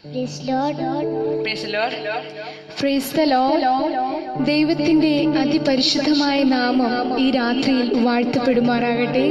Praise Lord. Praise the Lord. Praise the Lord. ദൈവത്തിന്റെ അതിപരിശുദ്ധമായ നാമം ഈ രാത്രിയിൽ വാഴ്ത്തപ്പെടുമാറാകട്ടെ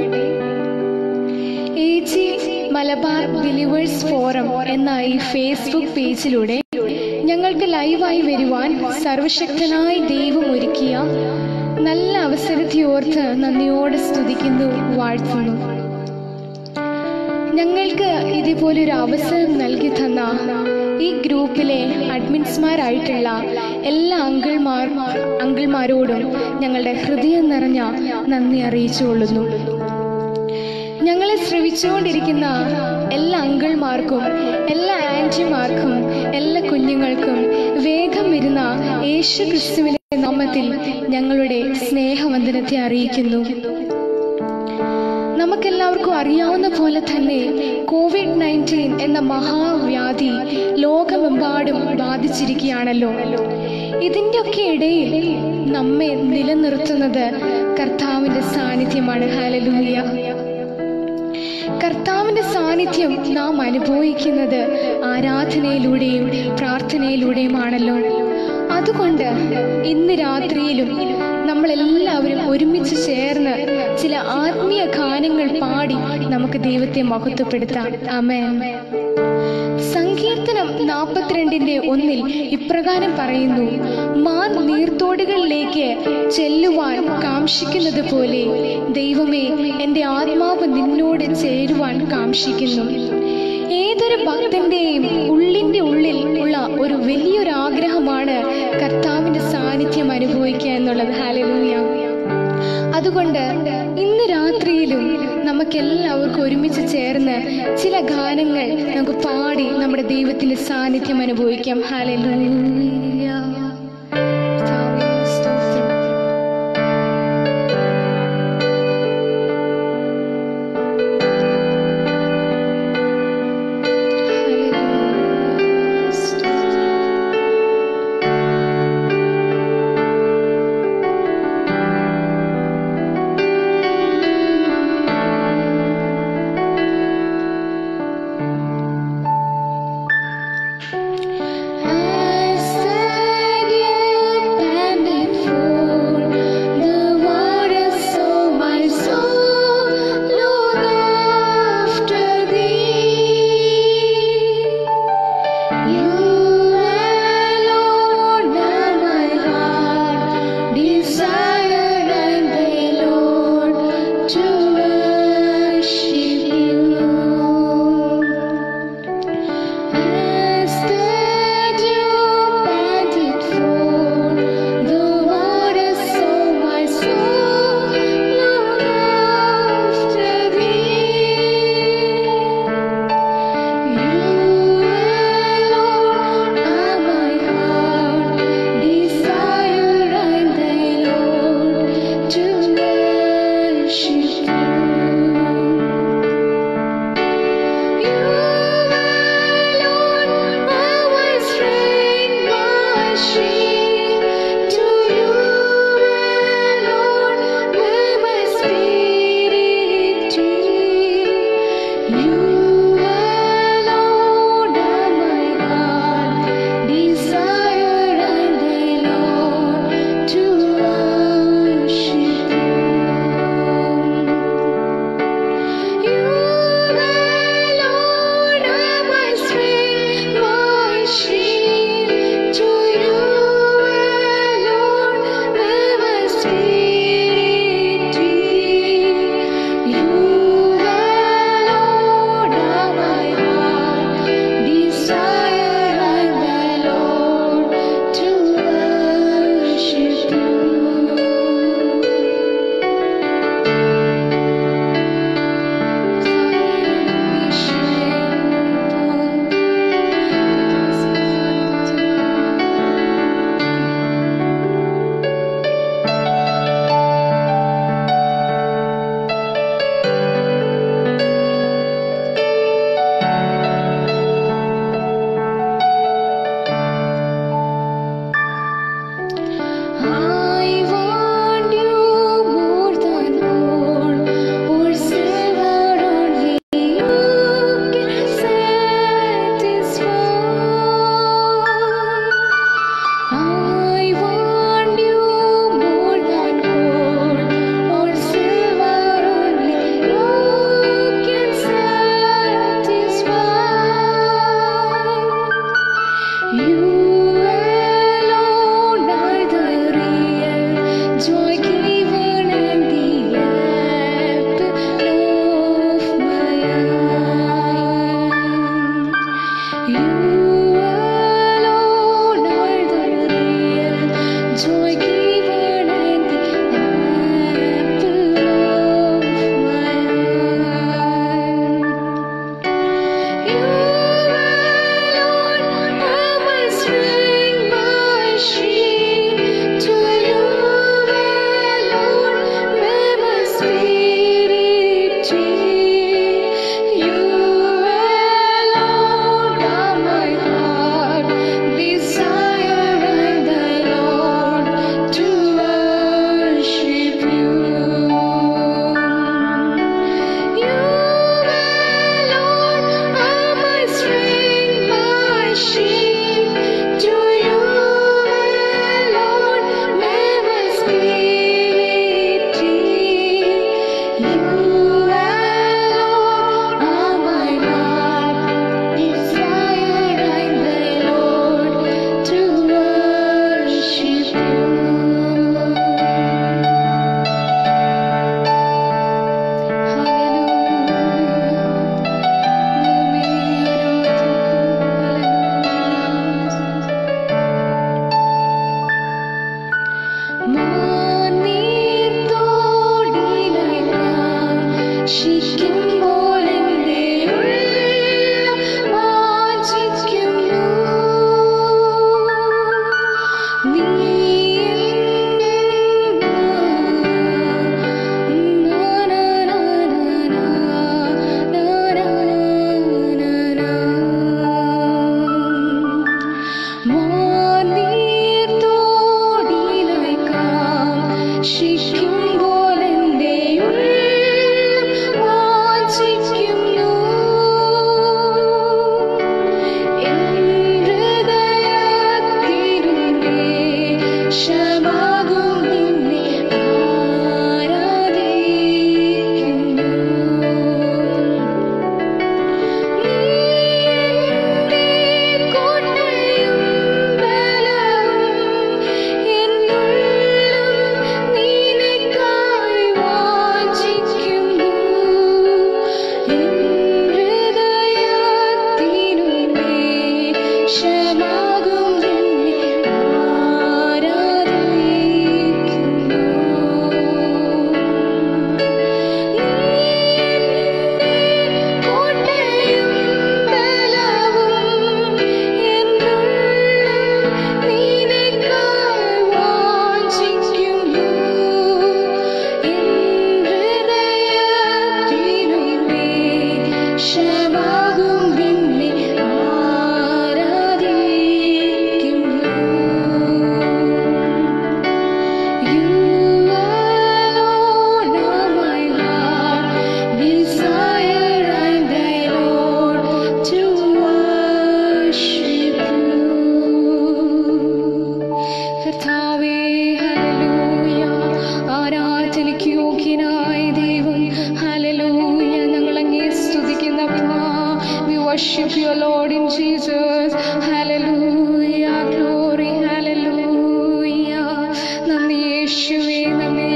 A G Malabar believers forum എന്ന ഈ ഫേസ്ബുക്ക് പേജിലൂടെ ഞങ്ങൾക്ക് ലൈവായി വരുവാൻ സർവശക്തനായ ദൈവം ഒരുക്കിയ നല്ല അവസരത്തെ ഓർത്ത് നന്ദിയോടെ സ്തുതിക്കുന്നു വാഴ്ത്തുന്നു ഞങ്ങൾക്ക് ഇതുപോലൊരു അവസരം നൽകി തന്ന ഈ ഗ്രൂപ്പിലെ അഡ്മിൻസ്മാരായിട്ടുള്ള എല്ലാ അങ്കിൾമാർ അങ്കിൾമാരോടും ഞങ്ങളുടെ ഹൃദയം നിറഞ്ഞ നന്ദി അറിയിച്ചുകൊള്ളുന്നു ഞങ്ങളെ ശ്രവിച്ചുകൊണ്ടിരിക്കുന്ന എല്ലാ അങ്കിൾമാർക്കും എല്ലാ ആൻറ്റിമാർക്കും എല്ലാ കുഞ്ഞുങ്ങൾക്കും വേഗം വരുന്ന യേശു ക്രിസ്തുവിന്റെ നാമത്തിൽ ഞങ്ങളുടെ സ്നേഹവന്ദനത്തെ അറിയിക്കുന്നു നമുക്കെല്ലാവർക്കും അറിയാവുന്ന പോലെ തന്നെ കോവിഡ് നയൻറ്റീൻ എന്ന മഹാവ്യാധി ലോകമെമ്പാടും ബാധിച്ചിരിക്കുകയാണല്ലോ ഇതിൻ്റെ ഒക്കെ ഇടയിൽ നമ്മെ നിലനിർത്തുന്നത് കർത്താവിൻ്റെ സാന്നിധ്യമാണ് ഹാലലൂയ കർത്താവിൻ്റെ സാന്നിധ്യം നാം അനുഭവിക്കുന്നത് ആരാധനയിലൂടെയും പ്രാർത്ഥനയിലൂടെയുമാണല്ലോ അതുകൊണ്ട് ഇന്ന് രാത്രിയിലും നമ്മളെല്ലാവരും ഒരുമിച്ച് ചേർന്ന് ചില ആത്മീയ ഗാനങ്ങൾ പാടി നമുക്ക് ദൈവത്തെ മഹത്വപ്പെടുത്താം അമേൻ സങ്കീർത്തനം നാൽപ്പത്തിരണ്ടിന്റെ ഒന്നിൽ ഇപ്രകാരം പറയുന്നു മാൻ നീർത്തോടുകളിലേക്ക് ചെല്ലുവാൻ കാംക്ഷിക്കുന്നത് പോലെ ദൈവമേ എൻ്റെ ആത്മാവ് നിന്നോട് ചേരുവാൻ കാംക്ഷിക്കുന്നു ഏതൊരു ഭക്തന്റെയും ഉള്ളിന്റെ ഉള്ളിൽ ഉള്ള ഒരു വലിയൊരു ആഗ്രഹമാണ് കർത്താവിന്റെ സാന്നിധ്യം അനുഭവിക്കുക എന്നുള്ളത് ഹാലലൂയ അതുകൊണ്ട് ഇന്ന് രാത്രിയിലും നമുക്ക് എല്ലാവർക്കും ഒരുമിച്ച് ചേർന്ന് ചില ഗാനങ്ങൾ നമുക്ക് പാടി നമ്മുടെ ദൈവത്തിന്റെ സാന്നിധ്യം അനുഭവിക്കാം ഹാലലൂയ കർത്താവേ, സ്തോത്രം. ഹല്ലേലൂയ, സ്തോത്രം. As the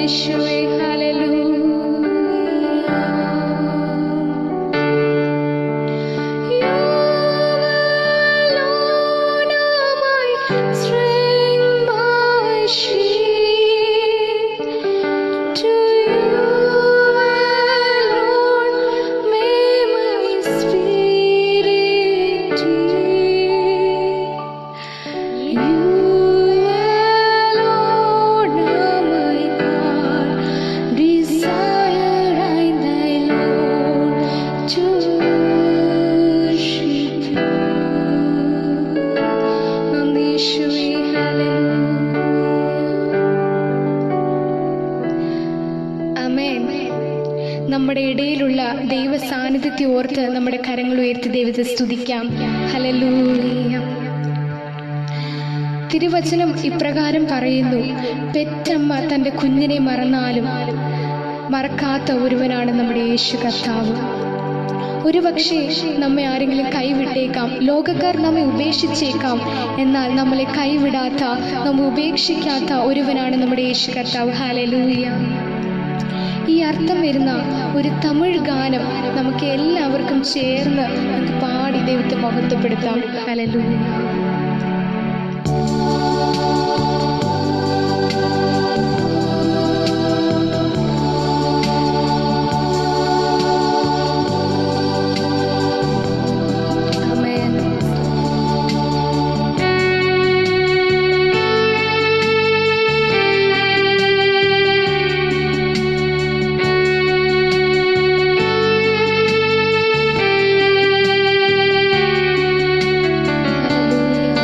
യേശുവേ hallelujah You alone are my strength, my shield. To you alone may my spirit yield. You alone are my heart desire, I thy Lord to worship you. നന്ദീശുവേ, hallelujah. ആമേൻ നമ്മുടെ ഇടയിലുള്ള ദൈവ സാന്നിധ്യത്തെ ഓർത്ത് നമ്മുടെ കരങ്ങൾ ഉയർത്തി ദൈവത്തെ സ്തുതിക്കാം ഹലലൂയ തിരുവചനം ഇപ്രകാരം പറയുന്നു പെറ്റമ്മ തൻ്റെ കുഞ്ഞിനെ മറന്നാലും മറക്കാത്ത ഒരുവനാണ് നമ്മുടെ യേശു കർത്താവ് ഒരുപക്ഷെ നമ്മെ ആരെങ്കിലും കൈവിട്ടേക്കാം ലോകക്കാർ നമ്മെ ഉപേക്ഷിച്ചേക്കാം എന്നാൽ നമ്മളെ കൈവിടാത്ത നമ്മെ ഉപേക്ഷിക്കാത്ത ഒരുവനാണ് നമ്മുടെ യേശു കർത്താവ് ഹാലലൂയ ഈ അർത്ഥം വരുന്ന ഒരു തമിഴ് ഗാനം നമുക്ക് എല്ലാവർക്കും ചേർന്ന് നമുക്ക് പാടി ദൈവത്തെ മഹത്വപ്പെടുത്താം ഹലലൂയ ആമേൻ ഹല്ലേലൂയ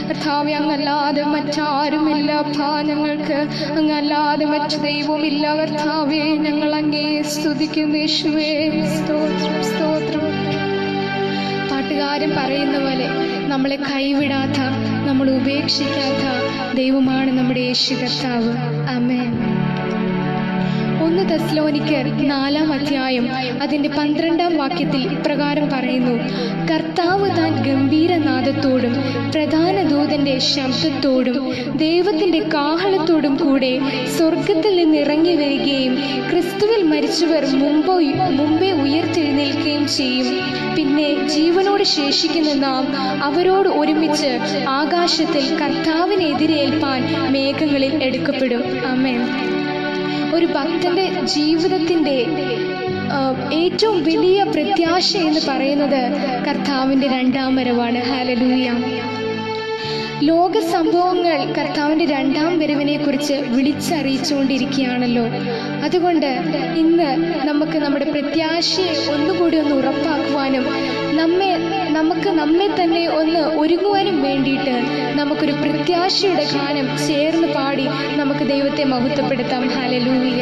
കർത്താവെ അങ്ങല്ലാതെ മറ്റാരുമില്ല അപ്പാ ഞങ്ങൾക്ക് അങ്ങല്ലാതെ മറ്റു ദൈവമില്ല കർത്താവെ ഞങ്ങൾ അങ്ങേ സ്തുതിക്കുന്നു യേശുവേ സ്തോത്രം സ്തോത്രം പാട്ടുകാരൻ പറയുന്ന പോലെ നമ്മളെ കൈവിടാത്ത നമ്മൾ ഉപേക്ഷിക്കാത്ത ദൈവമാണ് നമ്മുടെ യേശു കർത്താവ് അമേൻ ഒന്ന് തെസ്ലോനിക്കർ നാലാം അധ്യായം അതിന്റെ പന്ത്രണ്ടാം വാക്യത്തിൽ ഇപ്രകാരം പറയുന്നു കർത്താവ് താൻ ഗംഭീരനാദത്തോടും പ്രധാന ദൂതന്റെ ശബ്ദത്തോടും ദൈവത്തിന്റെ കാഹളത്തോടും കൂടെ സ്വർഗത്തിൽ നിന്ന് ഇറങ്ങി വരികയും ക്രിസ്തുവിൽ മരിച്ചവർ മുമ്പ് മുമ്പേ ഉയർത്തെഴുന്നേൽക്കുകയും ചെയ്യും പിന്നെ ജീവനോട് ശേഷിക്കുന്ന നാം അവരോട് ഒരുമിച്ച് ആകാശത്തിൽ കർത്താവിനെ എതിരേൽപ്പാൻ മേഘങ്ങളിൽ എടുക്കപ്പെടും അമേൻ ഒരു ഭക്തന്റെ ജീവിതത്തിന്റെ ആ, ഏറ്റവും വലിയ പ്രത്യാശ എന്ന് പറയുന്നത് കർത്താവിന്റെ രണ്ടാം വരവാണ് ഹാലലൂയ ലോക സംഭവങ്ങൾ കർത്താവിന്റെ രണ്ടാം വരവിനെ കുറിച്ച് വിളിച്ചറിയിച്ചുകൊണ്ടിരിക്കുകയാണല്ലോ അതുകൊണ്ട് ഇന്ന് നമുക്ക് നമ്മുടെ പ്രത്യാശയെ ഒന്നുകൂടി ഒന്ന് ഉറപ്പാക്കുവാനും നമ്മെ നമുക്ക് നമ്മെ തന്നെ ഒന്ന് ഒരുങ്ങുവാനും വേണ്ടിയിട്ട് നമുക്കൊരു പ്രത്യാശയുടെ ഗാനം ചേർന്ന് പാടി നമുക്ക് ദൈവത്തെ മഹത്വപ്പെടുത്താം ഹലലൂയ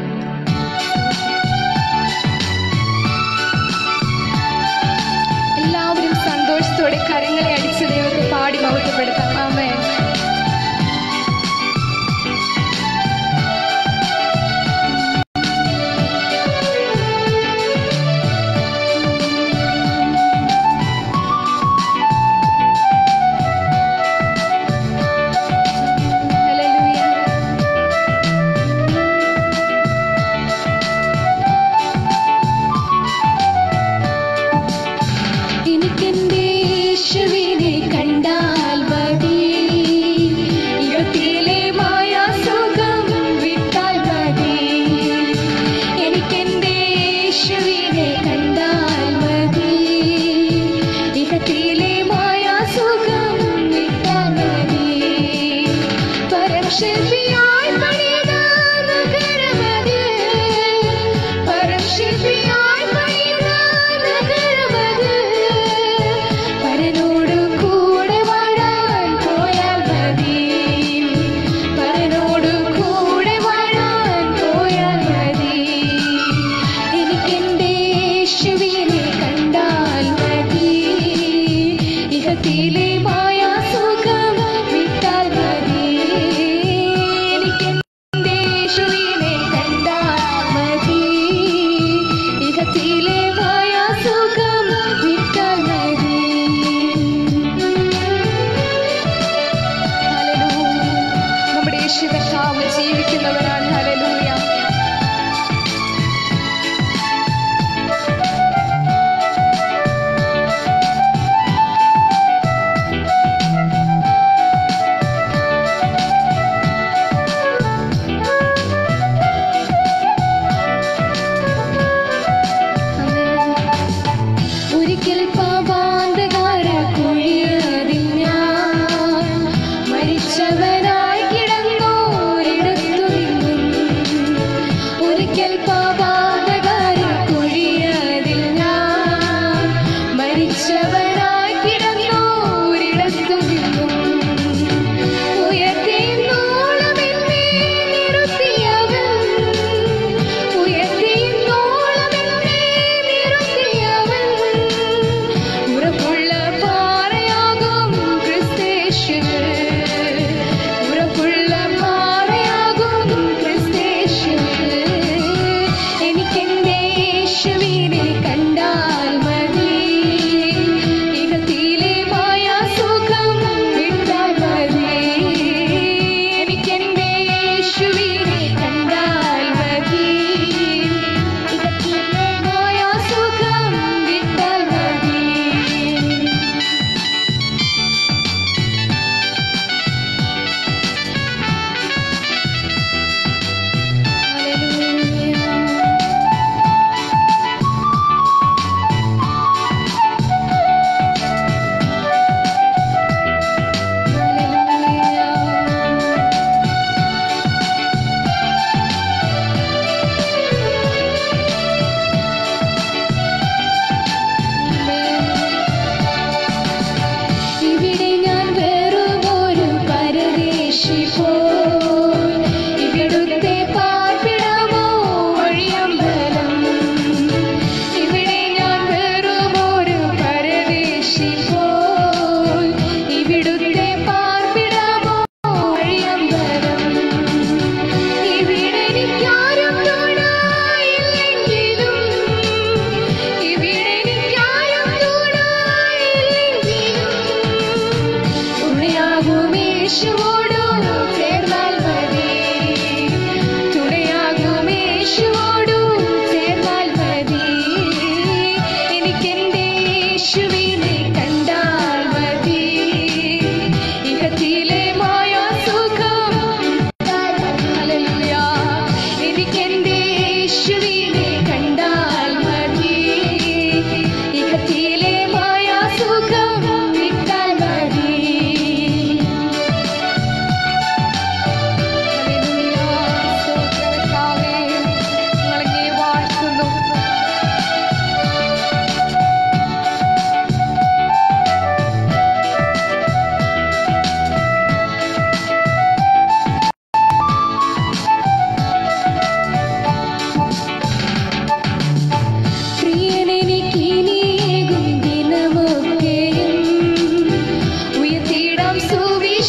എല്ലാവരും സന്തോഷത്തോടെ കരങ്ങളെ അടിച്ച് ദൈവത്തെ പാടി മഹത്വപ്പെടുത്താം ആമേ എനിക്കെന്റെ യേശുവിനെ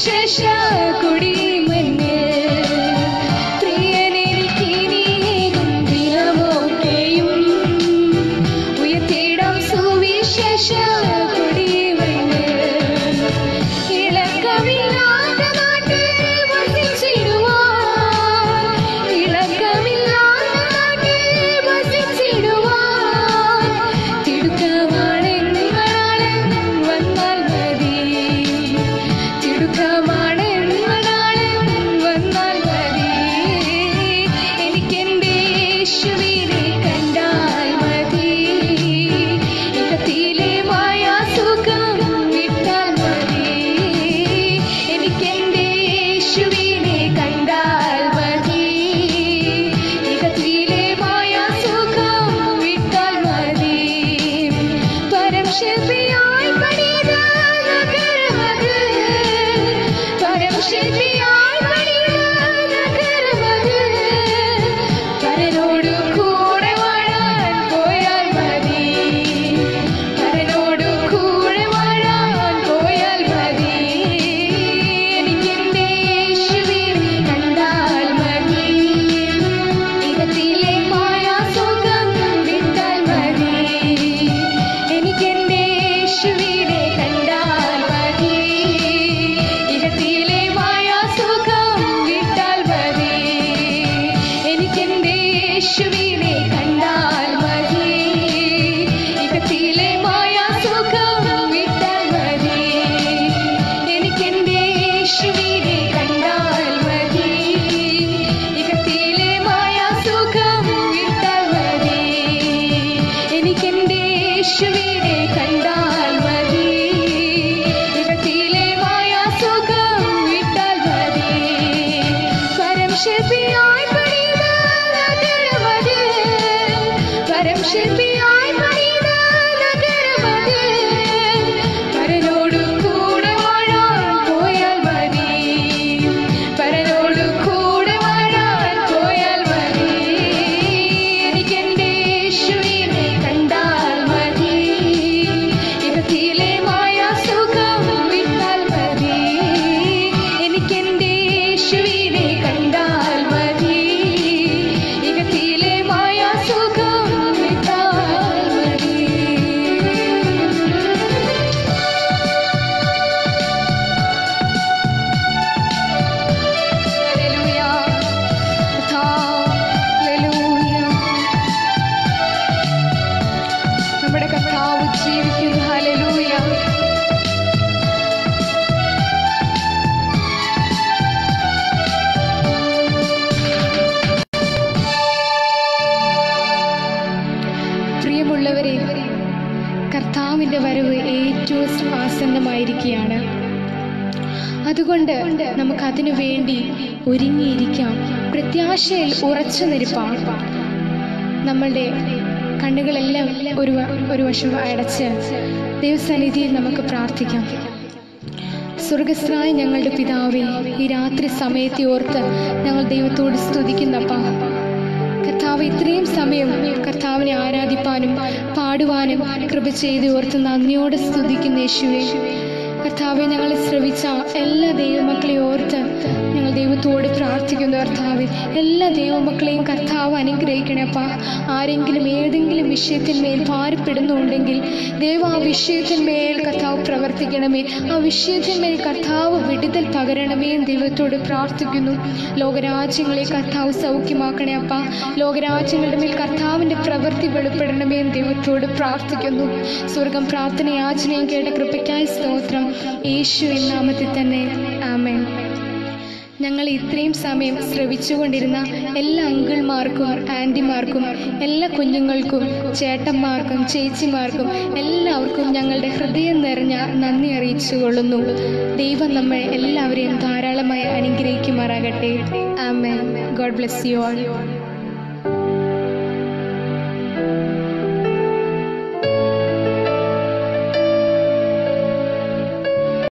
സുവിശേഷ കുടിമണ്ണിൽ പ്രിയനെനിക്കിനിയേകും ദിനമൊക്കെയും ഉയർത്തിയിടാം സുവിശേഷ കുടിമണ്ണിൽ ഇളക്കമില്ലാത്ത നാട്ടിൽ വസിച്ചിടുവാൻ ഇളക്കമില്ലാത്ത നാട്ടിൽ വസിച്ചിടുവാൻ തിടുക്കമാണ് നിങ്ങളാണ് വന്നാൽ മതി തിടുക്കമാണ് നിങ്ങളാണ് വന്നാൽ മതി എനിക്കെന്റെ യേശുവിനെ കണ്ടാൽ മതി ഇഹത്തിലെ മായാസുഖം വിട്ടാൽ മതി എനിക്കെന്റെ യേശുവിനെ കണ്ടാൽ മതി ഇഹത്തിലെ മായാസുഖം വിട്ടാൽ മതി പരം ശില്പിയായി പണിത നഗരമത് പരം ശില്പിയായി പണിത നഗരമത് പരനോടു കൂടെ വാഴാൻ പോയാൽ മതി പരനോടു കൂടെ വാഴാൻ പോയാൽ മതി എനിക്കെന്റെ യേശുവിനെ കണ്ടാൽ മതി ഇഹത്തിലെ മായാസുഖം വിട്ടാൽ മതി എനിക്കെന്റെ യേശുവിനെ കണ്ടാൽ മതി ഇഹത്തിലെ മായാസുഖം വിട്ടാൽ മതി എനിക്കെന്റെ യേശുവിനെ കണ്ടാൽ മതി ഇഹത്തിലെ മായാസുഖം വിട്ടാൽ മതി എനിക്കെന്റെ യേശുവിനെ കണ്ടാൽ മതി ഇഹത്തിലെ മായാസുഖം വിട്ടാൽ മതി എനിക്കെന്റെ യേശുവിനെ കണ്ടാൽ മതി ഇഹത്തിലെ മായാസുഖം വിട്ടാൽ മതി പരം ശില്പിയായി പണിത നഗരമത് പരം ശില്പിയായി പണിത നഗരമത് പരനോടു കൂടെ വാഴാൻ പോയാൽ മതി പരനോടു കൂടെ വാഴാൻ പോയാൽ മതി എനിക്കെന്റെ യേശുവിനെ കണ്ടാൽ മതി ഇഹത്തിലെ മായാസുഖം വിട്ടാൽ മതി എനിക്കെന്റെ യേശുവിനെ കണ്ടാൽ മതി ഇഹത്തിലെ മായാസുഖം വിട്ടാൽ മതി ഹല്ലേലൂയ ഹല്ലേലൂയ നമ്മുടെ കർത്താവ് ജീവിക്കുന്നു ഹല്ലേലൂയ പ്രിയമുള്ളവരെ കർത്താവിന്റെ വരവ് ഏറ്റവും ആസന്നമായിരിക്കുകയാണ് അതുകൊണ്ട് നമുക്ക് അതിനു വേണ്ടി ഒരുങ്ങിയിരിക്കാം പ്രത്യാശയിൽ ഉറച്ചു നിൽപ്പാം നമ്മളുടെ കണ്ണുകളെല്ലാം ഒരു വ- ഒരു വശം അടച്ച് ദൈവസന്നിധിയിൽ നമുക്ക് പ്രാർത്ഥിക്കാം സ്വർഗസ്രായ ഞങ്ങളുടെ പിതാവേ ഈ രാത്രി സമയത്തെ ഓർത്ത് ഞങ്ങൾ ദൈവത്തോട് സ്തുതിക്കുന്നപ്പാ കർത്താവ് ഇത്രയും സമയം കർത്താവിനെ ആരാധിപ്പാനും പാടുവാനും കൃപ ചെയ്ത് ഓർത്ത് നന്ദിയോടെ സ്തുതിക്കുന്ന യേശുവേ കർത്താവെ ഞങ്ങളെ ശ്രവിച്ച എല്ലാ ദൈവമക്കളെ ഓർത്ത് ഞങ്ങൾ ദൈവത്തോട് പ്രാർത്ഥിക്കുന്നു കർത്താവെ എല്ലാ ദൈവമക്കളെയും കർത്താവ് അനുഗ്രഹിക്കണപ്പാ ആരെങ്കിലും ഏതെങ്കിലും വിഷയത്തിന്മേൽ ഭാരപ്പെടുന്നുണ്ടെങ്കിൽ ദൈവം ആ വിഷയത്തിന്മേൽ കർത്താവ് പ്രവർത്തിക്കണമേ ആ വിഷയത്തിന്മേൽ കർത്താവ് വിടുതൽ പകരണമേ എന്ന് ദൈവത്തോട് പ്രാർത്ഥിക്കുന്നു ലോകരാജ്യങ്ങളെ കർത്താവ് സൗഖ്യമാക്കണേ അപ്പ ലോകരാജ്യങ്ങളുടെ മേൽ കർത്താവിൻ്റെ പ്രവൃത്തി വെളിപ്പെടണമേ എന്ന് ദൈവത്തോട് പ്രാർത്ഥിക്കുന്നു സ്വർഗം പ്രാർത്ഥന യാചനയും കേട്ട കൃപയ്ക്കായി സ്തോത്രം യേശു നാമത്തിൽ തന്നെ ആമേൻ ഞങ്ങൾ ഇത്രയും സമയം ശ്രവിച്ചുകൊണ്ടിരുന്ന എല്ലാ അങ്കിൾമാർക്കും ആൻറ്റിമാർക്കും എല്ലാ കുഞ്ഞുങ്ങൾക്കും ചേട്ടന്മാർക്കും ചേച്ചിമാർക്കും എല്ലാവർക്കും ഞങ്ങളുടെ ഹൃദയം നിറഞ്ഞ നന്ദി അറിയിച്ചു കൊള്ളുന്നു ദൈവം നമ്മൾ എല്ലാവരെയും ധാരാളമായി അനുഗ്രഹിക്കുമാറാകട്ടെ ആമേൻ ഗോഡ് ബ്ലെസ് യു ആൾ